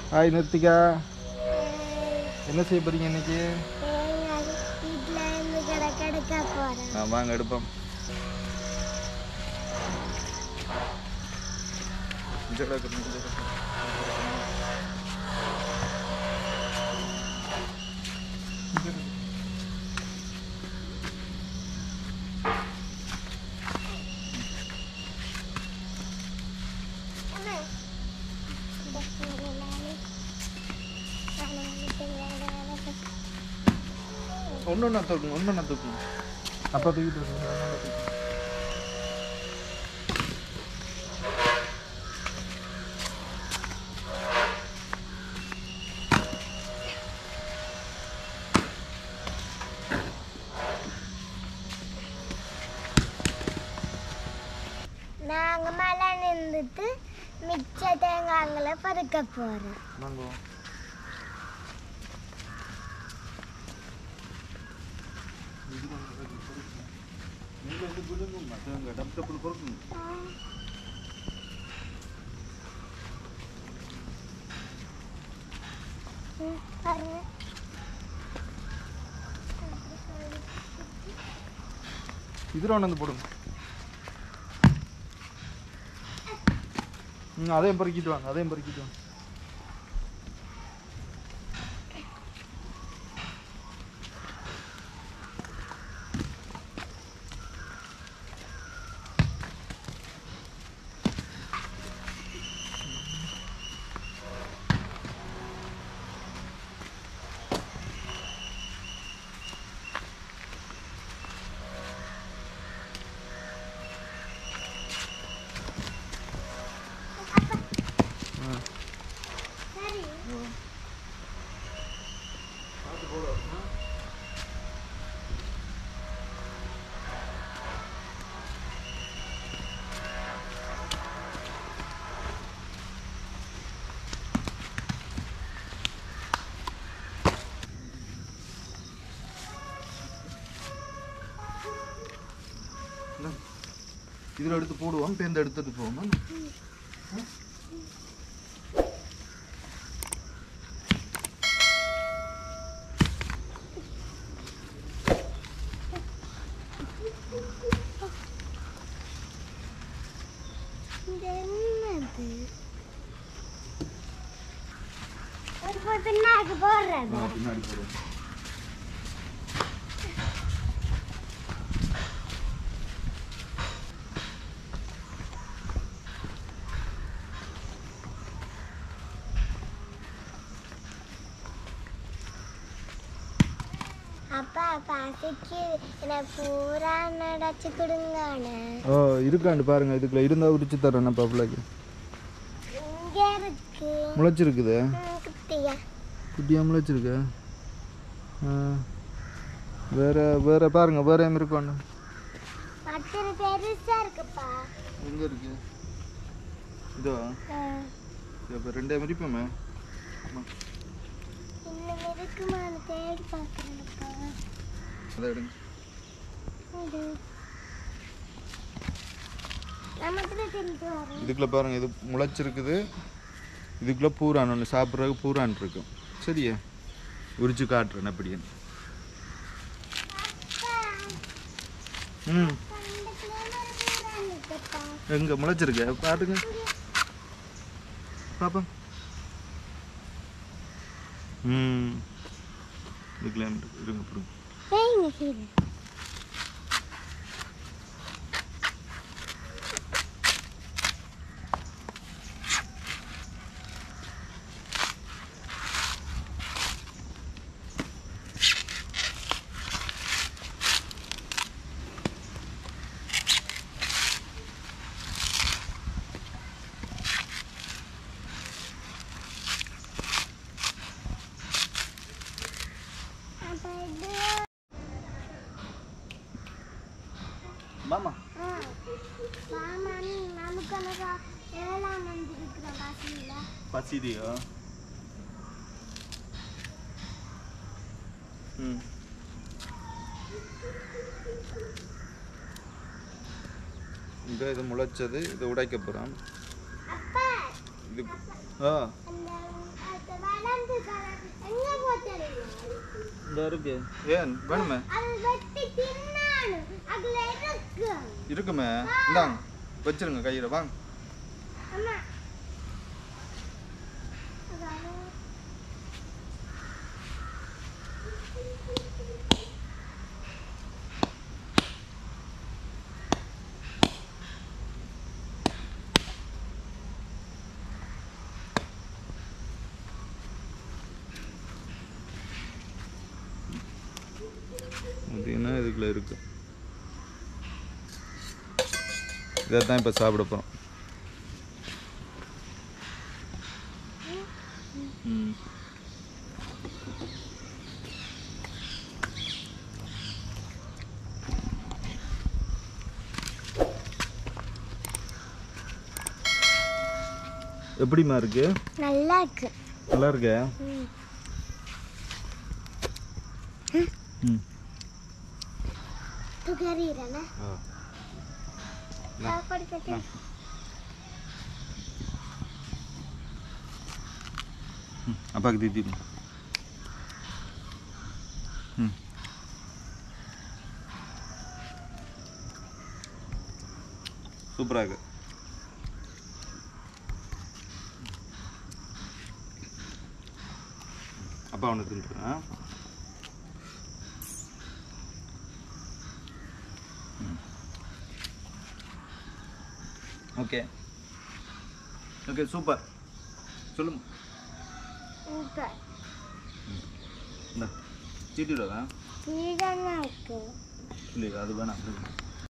Hi நிறுத்திக்கா என்ன செய்ய போறீங்க இன்னைக்கு வீட்டில் இருந்து கடை கெடுக்க போகிறேன் ஆ வாங்க எடுப்போம் இந்த கடை இருக்கட்டும், இந்த கடை. இந்த கடை. ஒன்று ஒன்றா தூக்குங்க ஒன்று ஒன்றா தூக்குங்க அப்பா தூக்கிட்டு வருங்க, ஒண்ணு ஒண்ணா தூக்குங்க. நாங்கள் மழை நின்றுட்டு மிச்ச தேங்காய்களை பறிக்க போகிறோம் வாங்க நீங்க வந்து விழுங்க மற்றவங்க டப் டப்புன்னு பொறுக்குங்க பாருங்க இதில் ஒன்று வந்து போடுங்க ம் அதையும் பறிக்கிட்டு வாங்க அதையும் பறிக்கிட்டு வாங்க ஆ சரி இதில் எடுத்து போடுவோம் பேருந்து எடுத்துட்டு போவோம் இது என்னது ஒரு போய் பின்னாக்கு போடுறது ஆ, பின்னாடி போடுவோம் அப்பா பசிக்கு எனக்கு பூரா நடச்சு கொடுங்கண்ணே ஓ இருக்காண்டு பாருங்க இதுக்குள்ள இருந்தால் உரிச்சு தரேன் நான் பிள்ளைக்கு இங்க இருக்கு முளைச்சிருக்குது ம், குட்டியா குட்டியாக முளைச்சிருக்கு ஆ வேற வேற பாருங்க வேற எங்க இருக்காண்டு மற்ற பெருசா இருக்குப்பா எங்க இருக்கு இதோ ஆ, இப்போ ரெண்டே மதிப்போமே இன்னும் இருக்குமான்னு தேடி பார்க்குறேன்ப்பா அதை எடுங்க இது நமக்கு தெரிஞ்சு வரும் இதுக்குள்ள பாருங்க இது முளைச்சிருக்குது இதுக்குள்ள பூரான் ஒன்று சாப்பிட்றதுக்கு பூரான் இருக்கும் சரியா உரிச்சு காட்டுறேன் அப்படியே ம் எங்க முளைச்சிருக்க பாருங்க பாப்பா ம் இதுக்குள்ள இருங்க பிடிங்க வைங்க கீழே அப்போ இது மாமா ஆ, மாமா நீ நமக்கு எனக்கு ஏழாம் வந்திருக்கிறோம் பசியில் பசிதியோ ம் இந்த இது முளைச்சது இதை உடைக்க போகிறோம் அப்பா இது ஆ அந்த ரெண்டு கலர் எங்க போட்டீங்க இந்த இருக்கு ஏன் வேணுமே அது வெட்டி தின்னானு அதுல இருக்கு இருக்குமே இந்தாங்க வச்சிருங்க கையில் வாங்க அம்மா அதாவது பார்த்தீங்கன்னா இதுக்குள்ள இருக்கு இதை தான் இப்போ சாப்பிட போகிறோம் ம் எப்படிம்மா இருக்கு நல்லா இருக்கு நல்லா இருக்கே ம். ம் துகரீரனா ஆ சாப்பாடு கட்டி ம் அப்பாவுக்கு தீத்தி ம் சூப்பராக இருக்கு அப்பா ஒன்று தின்ட்டுறேன் ஓகே ஓகே சூப்பர் சொல்லுங்க சூப்பர் இந்த சீட்டிடுவா சீடனா இருக்கு இல்லையா அது வேணாம்